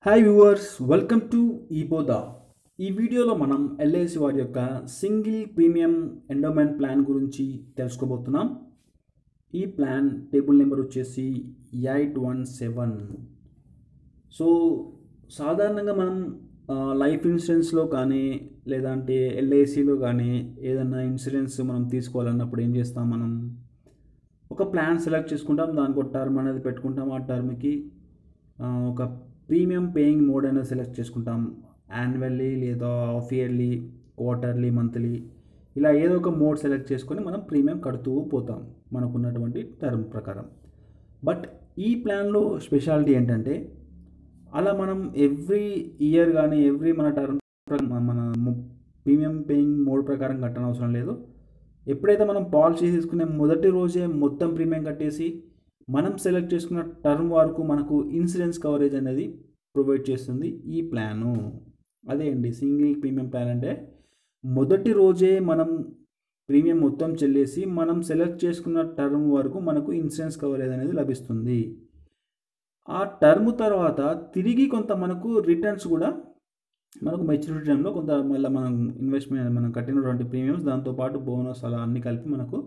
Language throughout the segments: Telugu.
హాయ్ వ్యూవర్స్ వెల్కమ్ టు ఈబోదా ఈ వీడియోలో మనం ఎల్ఐసి వారి యొక్క సింగిల్ ప్రీమియం ఎండోమెంట్ ప్లాన్ గురించి తెలుసుకోబోతున్నాం ఈ ప్లాన్ టేబుల్ నెంబర్ వచ్చేసి ఎయిట్ వన్ సెవెన్ సో సాధారణంగా మనం లైఫ్ ఇన్సూరెన్స్లో కానీ లేదంటే ఎల్ఐసిలో కానీ ఏదైనా ఇన్సూరెన్స్ మనం తీసుకోవాలన్నప్పుడు ఏం చేస్తాం మనం ఒక ప్లాన్ సెలెక్ట్ చేసుకుంటాం దానికి ఒక టర్మ్ అనేది పెట్టుకుంటాం ఆ టర్మ్కి ఒక ప్రీమియం పేయింగ్ మోడ్ అనేది సెలెక్ట్ చేసుకుంటాం యాన్యువల్లీ లేదా హాఫ్ ఇయర్లీ క్వార్టర్లీ మంత్లీ ఇలా ఏదో ఒక మోడ్ సెలెక్ట్ చేసుకొని మనం ప్రీమియం కడుతూ పోతాం మనకున్నటువంటి టర్మ్ ప్రకారం బట్ ఈ ప్లాన్లో స్పెషాలిటీ ఏంటంటే అలా మనం ఎవ్రీ ఇయర్ కానీ ఎవ్రీ మన టర్మ్ మన ప్రీమియం పేయింగ్ మోడ్ ప్రకారం కట్టనవసరం లేదు ఎప్పుడైతే మనం పాలసీ తీసుకునే మొదటి రోజే మొత్తం ప్రీమియం కట్టేసి మనం సెలెక్ట్ చేసుకున్న టర్మ్ వరకు మనకు ఇన్సూరెన్స్ కవరేజ్ అనేది ప్రొవైడ్ చేస్తుంది ఈ ప్లాను అదే అండి సింగిల్ ప్రీమియం ప్లాన్ అంటే మొదటి రోజే మనం ప్రీమియం మొత్తం చెల్లేసి మనం సెలెక్ట్ చేసుకున్న టర్మ్ వరకు మనకు ఇన్సూరెన్స్ కవరేజ్ అనేది లభిస్తుంది ఆ టర్మ్ తర్వాత తిరిగి కొంత మనకు రిటర్న్స్ కూడా మనకు మెచ్యూరిటీ టైంలో కొంత మళ్ళీ మనం ఇన్వెస్ట్మెంట్ మనం కట్టినటువంటి ప్రీమియమ్స్ దాంతోపాటు బోనస్ అలా అన్నీ కలిపి మనకు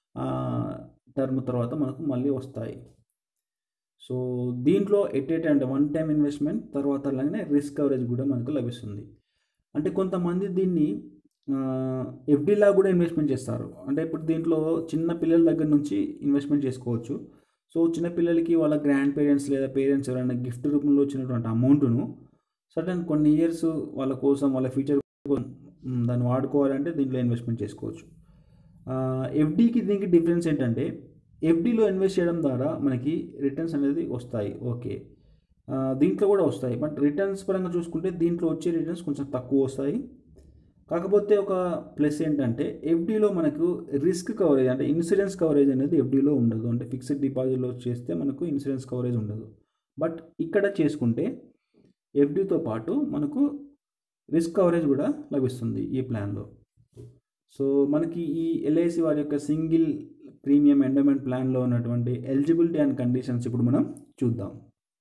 టర్మ్ తర్వాత మనకు మళ్ళీ వస్తాయి సో దీంట్లో ఎట్ ఎట్ అంటే వన్ టైం ఇన్వెస్ట్మెంట్ తర్వాత అలాగే రిస్క్ కవరేజ్ కూడా మనకు లభిస్తుంది అంటే కొంతమంది దీన్ని ఎఫ్డీలా కూడా ఇన్వెస్ట్మెంట్ చేస్తారు అంటే ఇప్పుడు దీంట్లో చిన్న పిల్లల దగ్గర నుంచి ఇన్వెస్ట్మెంట్ చేసుకోవచ్చు సో చిన్న పిల్లలకి వాళ్ళ గ్రాండ్ పేరెంట్స్ లేదా పేరెంట్స్ ఎవరైనా గిఫ్ట్ రూపంలో వచ్చినటువంటి అమౌంట్ను సర్టన్ కొన్ని ఇయర్స్ వాళ్ళ కోసం వాళ్ళ ఫ్యూచర్ దాన్ని వాడుకోవాలంటే దీంట్లో ఇన్వెస్ట్మెంట్ చేసుకోవచ్చు ఎఫ్డీకి దీనికి డిఫరెన్స్ ఏంటంటే ఎఫ్డీలో ఇన్వెస్ట్ చేయడం ద్వారా మనకి రిటర్న్స్ అనేది వస్తాయి ఓకే దీంట్లో కూడా వస్తాయి బట్ రిటర్న్స్ పరంగా చూసుకుంటే దీంట్లో వచ్చే రిటర్న్స్ కొంచెం తక్కువ వస్తాయి కాకపోతే ఒక ప్లస్ ఏంటంటే ఎఫ్డీలో మనకు రిస్క్ కవరేజ్ అంటే ఇన్సూరెన్స్ కవరేజ్ అనేది ఎఫ్డీలో ఉండదు అంటే ఫిక్స్డ్ డిపాజిట్లో చేస్తే మనకు ఇన్సూరెన్స్ కవరేజ్ ఉండదు బట్ ఇక్కడ చేసుకుంటే ఎఫ్డీతో పాటు మనకు రిస్క్ కవరేజ్ కూడా లభిస్తుంది ఈ ప్లాన్లో సో మనకి ఈ ఎల్ఐసి వారి యొక్క సింగిల్ ప్రీమియం ఎండోమెంట్ ప్లాన్లో ఉన్నటువంటి ఎలిజిబిలిటీ అండ్ కండిషన్స్ ఇప్పుడు మనం చూద్దాం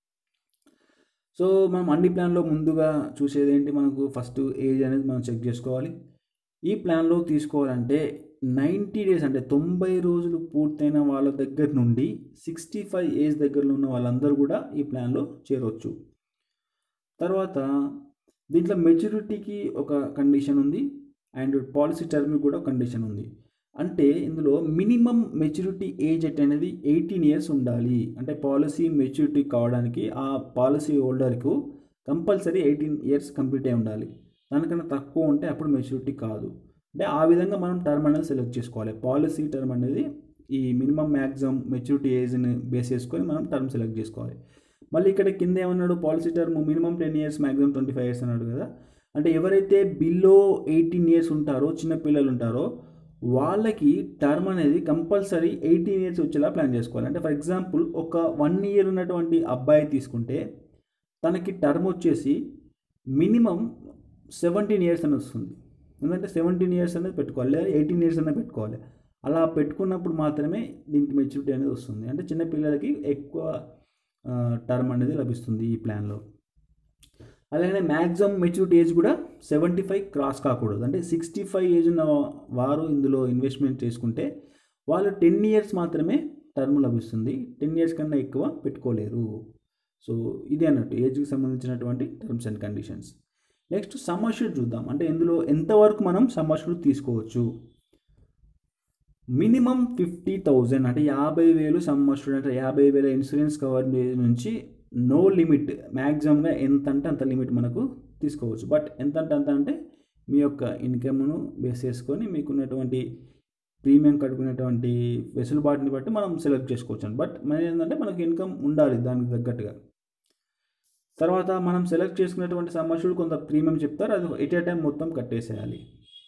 సో మనం అన్ని ప్లాన్లో ముందుగా చూసేది ఏంటి మనకు ఫస్ట్ ఏజ్ అనేది మనం చెక్ చేసుకోవాలి ఈ ప్లాన్లో తీసుకోవాలంటే నైంటీ డేస్ అంటే తొంభై రోజులు పూర్తయిన వాళ్ళ దగ్గర నుండి సిక్స్టీ ఫైవ్ ఏజ్ దగ్గరలో ఉన్న వాళ్ళందరూ కూడా ఈ ప్లాన్లో చేరవచ్చు తర్వాత దీంట్లో మెచ్యూరిటీకి ఒక కండిషన్ ఉంది అండ్ పాలసీ టర్మ్కి కూడా కండిషన్ ఉంది అంటే ఇందులో మినిమం మెచ్యూరిటీ ఏజ్ అనేది ఎయిటీన్ ఇయర్స్ ఉండాలి అంటే పాలసీ మెచ్యూరిటీ కావడానికి ఆ పాలసీ హోల్డర్కు కంపల్సరీ ఎయిటీన్ ఇయర్స్ కంప్లీట్ అయి ఉండాలి దానికన్నా తక్కువ ఉంటే అప్పుడు మెచ్యూరిటీ కాదు అంటే ఆ విధంగా మనం టర్మ్ అనేది సెలెక్ట్ చేసుకోవాలి పాలసీ టర్మ్ అనేది ఈ మినిమం మ్యాక్సిమం మెచ్యూరిటీ ఏజ్ని బేస్ చేసుకొని మనం టర్మ్ సెలెక్ట్ చేసుకోవాలి మళ్ళీ ఇక్కడ కింద ఏమన్నాడు policy term minimum ten years maximum twenty five years అన్నాడు కదా అంటే ఎవరైతే బిలో ఎయిటీన్ ఇయర్స్ ఉంటారో చిన్న పిల్లలు ఉంటారో వాళ్ళకి టర్మ్ అనేది కంపల్సరీ ఎయిటీన్ ఇయర్స్ వచ్చేలా ప్లాన్ చేసుకోవాలి అంటే ఫర్ ఎగ్జాంపుల్ ఒక వన్ ఇయర్ ఉన్నటువంటి అబ్బాయి తీసుకుంటే తనకి టర్మ్ వచ్చేసి మినిమం సెవెంటీన్ ఇయర్స్ అని వస్తుంది ఎందుకంటే సెవెంటీన్ ఇయర్స్ అనేది పెట్టుకోవాలి లేదా ఎయిటీన్ ఇయర్స్ అనేది పెట్టుకోవాలి అలా పెట్టుకున్నప్పుడు మాత్రమే దీనికి మెచ్యూరిటీ అనేది వస్తుంది అంటే చిన్న పిల్లలకి ఎక్కువ టర్మ్ అనేది లభిస్తుంది ఈ ప్లాన్లో అలాగే మ్యాక్సిమం మెచ్యూరిటీ ఏజ్ కూడా సెవెంటీ ఫైవ్ క్రాస్ కాకూడదు అంటే సిక్స్టీ ఫైవ్ ఏజ్ ఉన్న వారు ఇందులో ఇన్వెస్ట్మెంట్ చేసుకుంటే వాళ్ళు టెన్ ఇయర్స్ మాత్రమే టర్మ్ లభిస్తుంది టెన్ ఇయర్స్ కన్నా ఎక్కువ పెట్టుకోలేరు సో ఇది అన్నట్టు ఏజ్కి సంబంధించినటువంటి terms and conditions next sum assured చూద్దాం అంటే ఇందులో ఎంతవరకు మనం సమ్మర్షూడ్ తీసుకోవచ్చు మినిమం ఫిఫ్టీ థౌజండ్ అంటే యాభై వేలు సమ్మర్షూడ్ అంటే యాభై వేల ఇన్సూరెన్స్ కవరేజ్ నుంచి నో లిమిట్ మ్యాక్సిమంగా ఎంత అంటే అంత లిమిట్ మనకు తీసుకోవచ్చు బట్ ఎంత అంటే అంత అంటే మీ యొక్క ఇన్కమ్ను బేస్ చేసుకొని మీకున్నటువంటి ప్రీమియం కట్టుకునేటువంటి వెసులుబాటుని బట్టి మనం సెలెక్ట్ చేసుకోవచ్చు బట్ మన ఏంటంటే మనకు ఇన్కమ్ ఉండాలి దానికి తగ్గట్టుగా తర్వాత మనం సెలెక్ట్ చేసుకునేటువంటి సమస్యలు కొంత ప్రీమియం చెప్తారు అది ఎట్ ఏ టైం మొత్తం కట్టేసేయాలి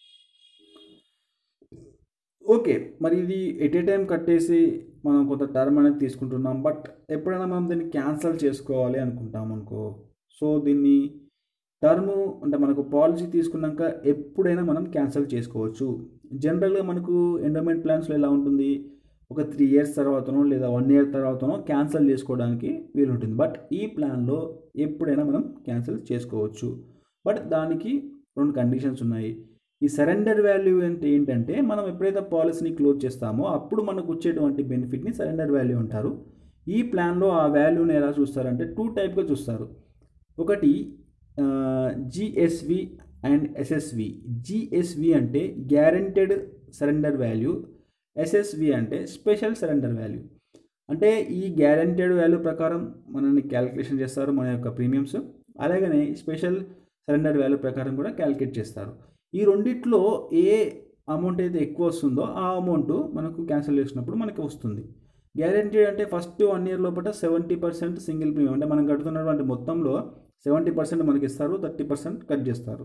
ఓకే మరి ఇది ఎట్ ఏ టైం కట్టేసి మనం కొంత టర్మ్ అనేది తీసుకుంటున్నాం బట్ ఎప్పుడైనా మనం దీన్ని క్యాన్సిల్ చేసుకోవాలి అనుకుంటాం అనుకో సో దీన్ని టర్మ్ అంటే మనకు పాలసీ తీసుకున్నాక ఎప్పుడైనా మనం క్యాన్సిల్ చేసుకోవచ్చు జనరల్గా మనకు ఎండోమెంట్ ప్లాన్స్లో ఎలా ఉంటుంది ఒక త్రీ ఇయర్స్ తర్వాతనో లేదా వన్ ఇయర్ తర్వాతనో క్యాన్సిల్ చేసుకోవడానికి వీలుంటుంది బట్ ఈ ప్లాన్లో ఎప్పుడైనా మనం క్యాన్సిల్ చేసుకోవచ్చు బట్ దానికి రెండు కండిషన్స్ ఉన్నాయి ఈ సరెండర్ వాల్యూ అంటే ఏంటంటే మనం ఎప్పుడైతే పాలసీని క్లోజ్ చేస్తామో అప్పుడు మనకు వచ్చేటువంటి బెనిఫిట్ని సరెండర్ వాల్యూ అంటారు ఈ ప్లాన్లో ఆ వాల్యూని ఎలా చూస్తారంటే టూ టైప్గా చూస్తారు ఒకటి జిఎస్వి అండ్ ఎస్ఎస్వి జిఎస్వి అంటే గ్యారెంటెడ్ సరెండర్ వాల్యూ ఎస్ఎస్వి అంటే స్పెషల్ సరెండర్ వాల్యూ అంటే ఈ గ్యారెంటెడ్ వాల్యూ ప్రకారం మనల్ని క్యాలిక్యులేషన్ చేస్తారు మన యొక్క ప్రీమియమ్స్ అలాగనే స్పెషల్ సరెండర్ వాల్యూ ప్రకారం కూడా క్యాలిక్యులేట్ చేస్తారు ఈ రెండిట్లో ఏ అమౌంట్ అయితే ఎక్కువ వస్తుందో ఆ అమౌంట్ మనకు క్యాన్సిల్ చేసినప్పుడు మనకి వస్తుంది గ్యారెంటీ అంటే ఫస్ట్ వన్ ఇయర్ లోపల సెవెంటీ పర్సెంట్ సింగిల్ ప్రీమియం అంటే మనం కడుతున్నటువంటి మొత్తంలో సెవెంటీ పర్సెంట్ మనకి ఇస్తారు థర్టీ పర్సెంట్ కట్ చేస్తారు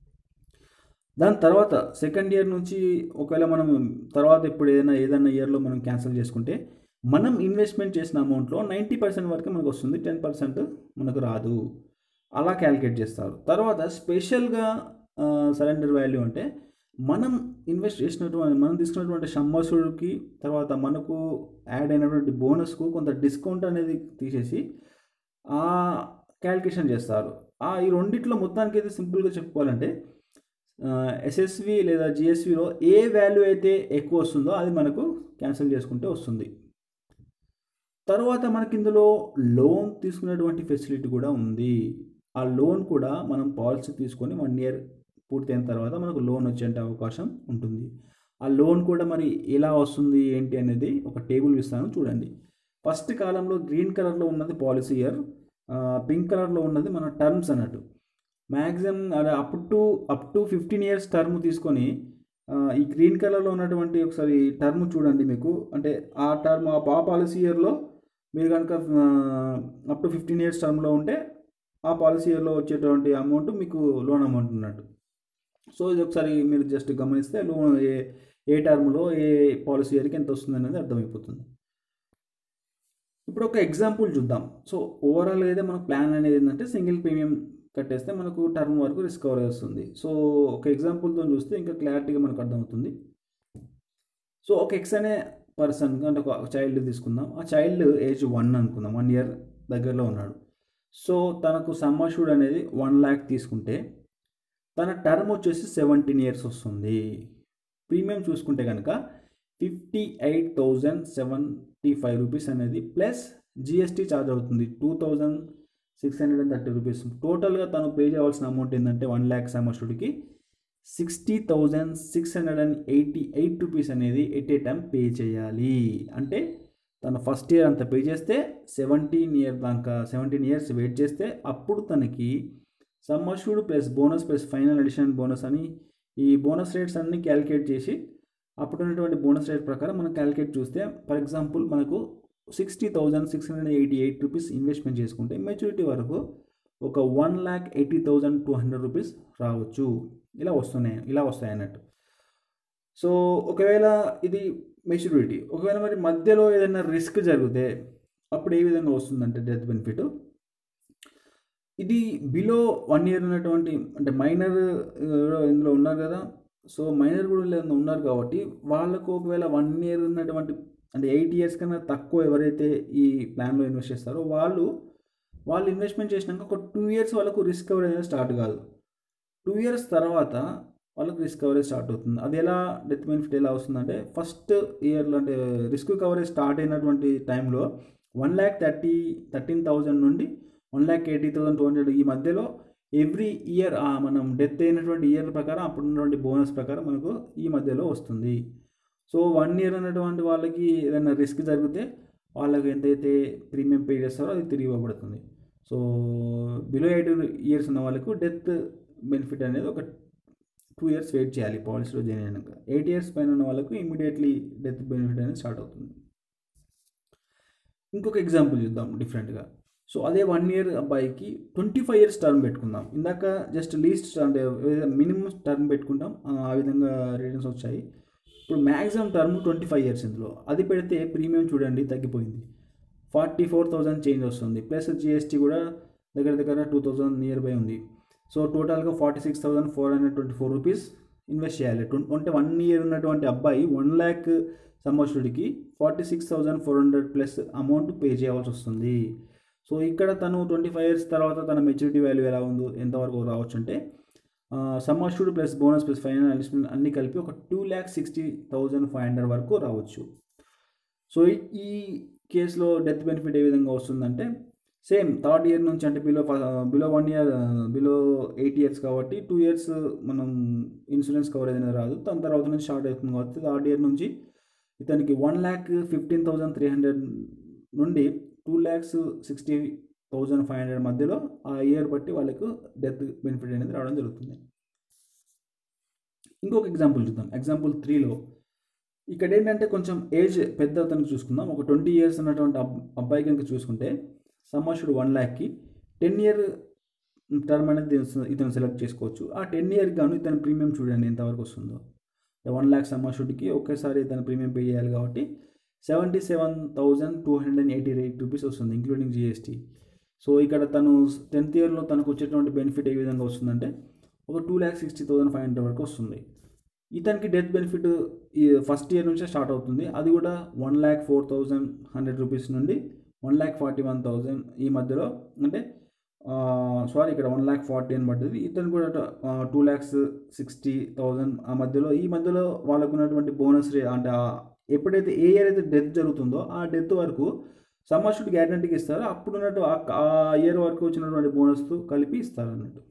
దాని తర్వాత సెకండ్ ఇయర్ నుంచి ఒకవేళ మనం తర్వాత ఇప్పుడు ఏదైనా ఏదైనా ఇయర్లో మనం క్యాన్సిల్ చేసుకుంటే మనం ఇన్వెస్ట్మెంట్ చేసిన అమౌంట్లో నైంటీ పర్సెంట్ వరకు మనకు వస్తుంది టెన్ పర్సెంట్ మనకు రాదు అలా క్యాలిక్యులేట్ చేస్తారు తర్వాత స్పెషల్గా సరెండర్ వాల్యూ అంటే మనం ఇన్వెస్ట్ చేసినటువంటి మనం తీసుకున్నటువంటి సంవత్సరుడికి తర్వాత మనకు యాడ్ అయినటువంటి బోనస్కు కొంత డిస్కౌంట్ అనేది తీసేసి క్యాలిక్యులేషన్ చేస్తారు ఆ ఈ రెండిట్లో మొత్తానికి అయితే సింపుల్గా చెప్పుకోవాలంటే ఎస్ఎస్వి లేదా జిఎస్విలో ఏ వాల్యూ అయితే ఎక్కువ వస్తుందో అది మనకు క్యాన్సిల్ చేసుకుంటే వస్తుంది తర్వాత మనకి ఇందులో లోన్ తీసుకునేటువంటి ఫెసిలిటీ కూడా ఉంది ఆ లోన్ కూడా మనం పాలసీ తీసుకొని వన్ ఇయర్ పూర్తయిన తర్వాత మనకు లోన్ వచ్చే అవకాశం ఉంటుంది ఆ లోన్ కూడా మరి ఎలా వస్తుంది ఏంటి అనేది ఒక టేబుల్ ఇస్తాను చూడండి ఫస్ట్ కాలంలో గ్రీన్ కలర్లో ఉన్నది పాలసీ ఇయర్ పింక్ కలర్లో ఉన్నది మన టర్మ్స్ అన్నట్టు maximum up to up to fifteen years term తీసుకొని ఈ గ్రీన్ కలర్లో ఉన్నటువంటి ఒకసారి టర్మ్ చూడండి మీకు అంటే ఆ టర్మ్ ఆ పాలసీ ఇయర్లో మీరు కనుక అప్ టు ఫిఫ్టీన్ ఇయర్స్ టర్మ్లో ఉంటే ఆ పాలసీ ఇయర్లో వచ్చేటువంటి అమౌంట్ మీకు లోన్ అమౌంట్ ఉన్నట్టు సో ఇది ఒకసారి మీరు జస్ట్ గమనిస్తే లోన్ ఏ ఏ టర్మ్లో ఏ పాలసీ ఇయర్కి ఎంత వస్తుంది అనేది అర్థమైపోతుంది ఇప్పుడు ఒక ఎగ్జాంపుల్ చూద్దాం సో ఓవరాల్గా అయితే మన ప్లాన్ అనేది ఏంటంటే సింగిల్ ప్రీమియం కట్టేస్తే మనకు టర్మ్ వరకు రిస్క్ కవరేజ్ వస్తుంది సో ఒక ఎగ్జాంపుల్తో చూస్తే ఇంకా క్లారిటీగా మనకు అర్థమవుతుంది సో ఒక ఎక్స్ అనే పర్సన్ అంటే ఒక చైల్డ్ తీసుకుందాం ఆ చైల్డ్ ఏజ్ వన్ అనుకుందాం వన్ ఇయర్ దగ్గరలో ఉన్నాడు సో తనకు సమ్మర్షూడ్ అనేది వన్ ల్యాక్ తీసుకుంటే తన టర్మ్ వచ్చేసి సెవెంటీన్ ఇయర్స్ వస్తుంది ప్రీమియం చూసుకుంటే కనుక fifty eight thousand seventy five rupees అనేది ప్లస్ జిఎస్టీ ఛార్జ్ అవుతుంది two thousand six hundred and thirty rupees టోటల్గా తను పే చేయవలసిన అమౌంట్ ఏంటంటే వన్ ల్యాక్ సమ్మర్షుడికి sixty thousand six hundred and eighty eight rupees అనేది ఎట్ ఏ టైం పే చేయాలి అంటే తను ఫస్ట్ ఇయర్ అంత పే చేస్తే సెవెంటీన్ ఇయర్ దాకా సెవెంటీన్ ఇయర్స్ వెయిట్ చేస్తే అప్పుడు తనకి sum assured plus bonus plus final additional bonus అని ఈ బోనస్ రేట్స్ అన్ని క్యాలిక్యులేట్ చేసి అప్పుడు ఉన్నటువంటి బోనస్ రేట్ ప్రకారం మనం క్యాలిక్యులేట్ చూస్తే ఫర్ ఎగ్జాంపుల్ మనకు sixty thousand six hundred eighty eight rupees investment చేసుకుంటే మెచ్యూరిటీ వరకు ఒక one lakh eighty thousand two hundred rupees రావచ్చు ఇలా వస్తున్నాయి ఇలా వస్తాయి అన్నట్టు సో ఒకవేళ ఇది మెచ్యూరిటీ ఒకవేళ మరి మధ్యలో ఏదైనా రిస్క్ జరిగితే అప్పుడు ఏ విధంగా వస్తుందంటే డెత్ బెనిఫిట్ ఇది బిలో వన్ ఇయర్ ఉన్నటువంటి అంటే మైనర్ ఇందులో ఉన్నారు కదా సో మైనర్ కూడా లేదా ఉన్నారు కాబట్టి వాళ్ళకు ఒకవేళ వన్ ఇయర్ ఉన్నటువంటి అంటే ఎయిట్ ఇయర్స్ కన్నా తక్కువ ఎవరైతే ఈ ప్లాన్లో ఇన్వెస్ట్ చేస్తారో వాళ్ళు వాళ్ళు ఇన్వెస్ట్మెంట్ చేసినాక ఒక టూ ఇయర్స్ వాళ్ళకు రిస్క్ కవరేజ్ అనేది స్టార్ట్ కాదు టూ ఇయర్స్ తర్వాత వాళ్ళకి రిస్క్ కవరేజ్ స్టార్ట్ అవుతుంది అది ఎలా డెత్ బెనిఫిట్ ఎలా వస్తుందంటే ఫస్ట్ ఇయర్లో అంటే రిస్క్ కవరేజ్ స్టార్ట్ అయినటువంటి టైంలో one lakh thirty thirteen thousand నుండి one lakh eighty thousand two hundred ఈ మధ్యలో ఎవ్రీ ఇయర్ మనం డెత్ అయినటువంటి ఇయర్ ప్రకారం అప్పుడు ఉన్నటువంటి బోనస్ ప్రకారం మనకు ఈ మధ్యలో వస్తుంది సో వన్ ఇయర్ ఉన్నటువంటి వాళ్ళకి ఏదైనా రిస్క్ జరిగితే వాళ్ళకి ఎంతైతే ప్రీమియం పే చేస్తారో అది తిరిగి ఇవ్వబడుతుంది సో బిలో ఎయిట్ ఇయర్స్ ఉన్న వాళ్ళకు డెత్ బెనిఫిట్ అనేది ఒక టూ ఇయర్స్ వెయిట్ చేయాలి పాలసీలో జాయిన్ అయినాక ఎయిట్ ఇయర్స్ పైన ఉన్న వాళ్ళకు ఇమీడియట్లీ డెత్ బెనిఫిట్ అనేది స్టార్ట్ అవుతుంది ఇంకొక ఎగ్జాంపుల్ చూద్దాం డిఫరెంట్గా సో అదే వన్ ఇయర్ అబ్బాయికి ట్వంటీ ఫైవ్ ఇయర్స్ టర్మ్ పెట్టుకుందాం ఇందాక జస్ట్ లీస్ట్ అంటే మినిమం టర్మ్ పెట్టుకుంటాం ఆ విధంగా రిటర్న్స్ వచ్చాయి ఇప్పుడు maximum term twenty five years ఇందులో అది పెడితే ప్రీమియం చూడండి తగ్గిపోయింది ఫార్టీ ఫోర్ థౌజండ్ చేంజ్ వస్తుంది ప్లస్ జిఎస్టీ కూడా దగ్గర దగ్గర టూ థౌజండ్ నియర్ బై ఉంది సో టోటల్గా forty six thousand four hundred twenty four rupees invest చేయాలి ట్వం అంటే వన్ ఇయర్ ఉన్నటువంటి అబ్బాయి వన్ ల్యాక్ సంవత్సరుడికి forty six thousand four hundred plus amount pay చేయాల్సి వస్తుంది సో ఇక్కడ తను ట్వంటీ ఫైవ్ ఇయర్స్ తర్వాత తన మెచ్యూరిటీ వాల్యూ ఎలా ఉందో ఎంతవరకు రావచ్చు అంటే sum assured plus bonus plus final adjustment అన్నీ కలిపి ఒక two lakh sixty thousand five hundred వరకు రావచ్చు సో ఈ- ఈ కేసులో డెత్ బెనిఫిట్ ఏ విధంగా వస్తుందంటే సేమ్ థర్డ్ ఇయర్ నుంచి అంటే below below one year below eight years కాబట్టి టూ ఇయర్స్ మనం ఇన్సూరెన్స్ కవరేజ్ అనేది రాదు దాని తర్వాత నుంచి స్టార్ట్ అవుతుంది కాబట్టి థర్డ్ ఇయర్ నుంచి ఇతనికి one lakh fifteen thousand three hundred నుండి two lakhs sixty thousand five hundred మధ్యలో ఆ ఇయర్ బట్టి వాళ్ళకు డెత్ బెనిఫిట్ అనేది రావడం జరుగుతుంది ఇంకొక ఎగ్జాంపుల్ చూద్దాం ఎగ్జాంపుల్ త్రీలో ఇక్కడ ఏంటంటే కొంచెం ఏజ్ పెద్ద అతనికి చూసుకుందాం ఒక ట్వంటీ ఇయర్స్ ఉన్నటువంటి అబ్ అబ్బాయి కనుక చూసుకుంటే సమ్మర్షుడు వన్ ల్యాక్కి టెన్ ఇయర్ టర్మ్ అనేది ఇతను- ఇతను సెలెక్ట్ చేసుకోవచ్చు ఆ టెన్ ఇయర్ గాను ఇతని ప్రీమియం చూడండి ఎంతవరకు వస్తుందో వన్ ల్యాక్ సమ్మర్షుడికి ఒకేసారి ఇతను ప్రీమియం పే చేయాలి కాబట్టి seventy seven thousand two hundred and eighty eight rupees వస్తుంది ఇంక్లూడింగ్ జిఎస్టీ సో ఇక్కడ తను టెన్త్ ఇయర్లో తనకు వచ్చేటువంటి బెనిఫిట్ ఏ విధంగా వస్తుందంటే ఒక two lakh sixty thousand five hundred వరకు వస్తుంది ఇతనికి డెత్ బెనిఫిట్ ఈ ఫస్ట్ ఇయర్ నుంచే స్టార్ట్ అవుతుంది అది కూడా one lakh four thousand hundred rupees నుండి one lakh forty one thousand ఈ మధ్యలో అంటే సారీ ఇక్కడ వన్ ల్యాక్ ఫార్టీ అని పడ్డది ఇతను కూడా టూ ల్యాక్స్ సిక్స్టీ థౌజండ్ ఆ మధ్యలో ఈ మధ్యలో వాళ్ళకు ఉన్నటువంటి బోనస్ రే అంటే ఆ ఎప్పుడైతే ఏ ఇయర్ అయితే డెత్ జరుగుతుందో ఆ డెత్ వరకు సమ్మర్షుడ్ గ్యారంటీకి ఇస్తారు అప్పుడు ఉన్నట్టు ఆ- ఆ ఇయర్ వరకు వచ్చినటువంటి బోనస్తో కలిపి ఇస్తారు అన్నట్టు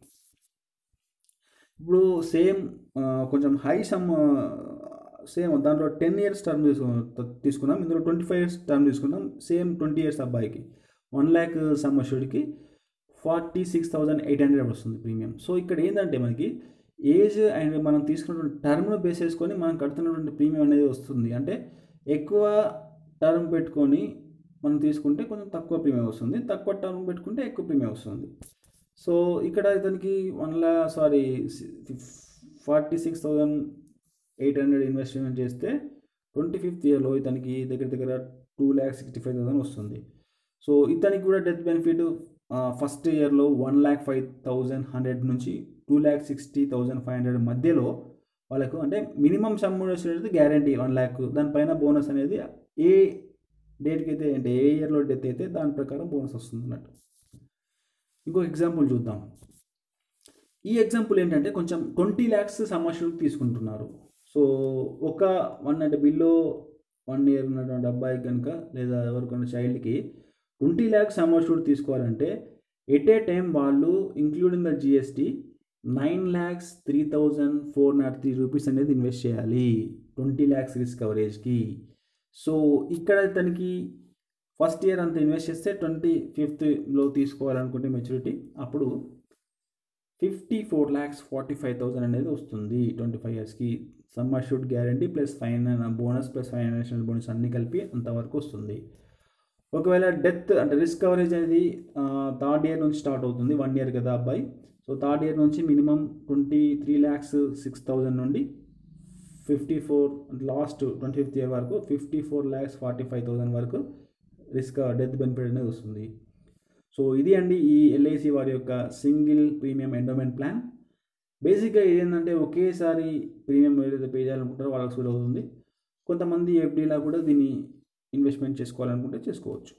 ఇప్పుడు సేమ్ కొంచెం హై సమ్ సేమ్ దాంట్లో టెన్ ఇయర్స్ టర్మ్ తీసుకు తీసుకున్నాం ఇందులో ట్వంటీ ఫైవ్ ఇయర్స్ టర్మ్ తీసుకున్నాం సేమ్ ట్వంటీ ఇయర్స్ అబ్బాయికి వన్ ల్యాక్ సమ్మర్షుడికి forty six thousand eight hundred వస్తుంది ప్రీమియం సో ఇక్కడ ఏంటంటే మనకి ఏజ్ అండ్ మనం తీసుకున్నటువంటి టర్మ్ను బేస్ చేసుకొని మనం కడుతున్నటువంటి ప్రీమియం అనేది వస్తుంది అంటే ఎక్కువ టర్మ్ పెట్టుకొని మనం తీసుకుంటే కొంచెం తక్కువ ప్రీమియం వస్తుంది తక్కువ టర్మ్ పెట్టుకుంటే ఎక్కువ ప్రీమియం వస్తుంది సో ఇక్కడ ఇతనికి వన్ లా sorry forty six thousand eight hundred investment చేస్తే ట్వంటీ ఫిఫ్త్ ఇయర్లో ఇతనికి దగ్గర దగ్గర two lakh sixty five thousand వస్తుంది సో ఇతనికి కూడా డెత్ బెనిఫిట్ ఫస్ట్ ఇయర్లో one lakh five thousand hundred నుంచి two lakh sixty thousand five hundred మధ్యలో వాళ్ళకు అంటే మినిమం సమ్ అనేది గ్యారంటీ వన్ ల్యాక్ దానిపైన బోనస్ అనేది ఏ డేట్కి అయితే అంటే ఏ ఇయర్లో డెత్ అయితే దాని ప్రకారం బోనస్ వస్తుంది అన్నట్టు ఇంకొక ఎగ్జాంపుల్ చూద్దాం ఈ ఎగ్జాంపుల్ ఏంటంటే కొంచెం ట్వంటీ ల్యాక్స్ సమస్యలు తీసుకుంటున్నారు సో ఒక వన్ అంటే బిలో వన్ ఇయర్ ఉన్నటువంటి అబ్బాయి కనుక లేదా ఎవరికైనా చైల్డ్కి ట్వంటీ ల్యాక్స్ సమస్యలు తీసుకోవాలంటే ఎట్ ఏ టైం వాళ్ళు including the GST nine lakhs three thousand four not three rupees అనేది ఇన్వెస్ట్ చేయాలి ట్వంటీ ల్యాక్స్ రిస్క్ కవరేజ్కి సో ఇక్కడ తనకి ఫస్ట్ ఇయర్ అంత ఇన్వెస్ట్ చేస్తే ట్వంటీ ఫిఫ్త్లో తీసుకోవాలనుకుంటే మెచ్యూరిటీ అప్పుడు fifty four lakhs forty five thousand అనేది వస్తుంది ట్వంటీ ఫైవ్ ఇయర్స్కి sum assured guarantee plus fine bonus plus financial bonus అన్నీ కలిపి అంతవరకు వస్తుంది ఒకవేళ డెత్ అంటే రిస్క్ కవరేజ్ అనేది థర్డ్ ఇయర్ నుంచి స్టార్ట్ అవుతుంది వన్ ఇయర్ కదా అబ్బాయి సో థర్డ్ ఇయర్ నుంచి minimum twenty three lakhs six thousand నుండి fifty four last twenty fifth year వరకు fifty four lakhs forty five thousand వరకు రిస్క్ డెత్ బెనిఫిట్ అనేది వస్తుంది సో ఇది అండి ఈ ఎల్ఐసి వారి యొక్క సింగిల్ ప్రీమియం ఎండోమెంట్ ప్లాన్ బేసిక్గా ఏంటంటే ఒకేసారి ప్రీమియం ఏదైతే పే చేయాలనుకుంటారో వాళ్ళకి సూట్ అవుతుంది కొంతమంది ఎఫ్డీలా కూడా దీన్ని ఇన్వెస్ట్మెంట్ చేసుకోవాలనుకుంటే చేసుకోవచ్చు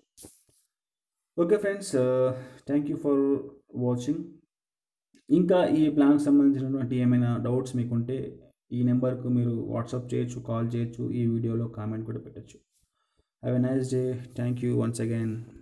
okay friends thank you for watching ఇంకా ఈ ప్లాన్కి సంబంధించినటువంటి ఏమైనా డౌట్స్ మీకుంటే ఈ నెంబర్కు మీరు వాట్సాప్ చేయొచ్చు కాల్ చేయొచ్చు ఈ వీడియోలో కామెంట్ కూడా పెట్టచ్చు have a nice day thank you once again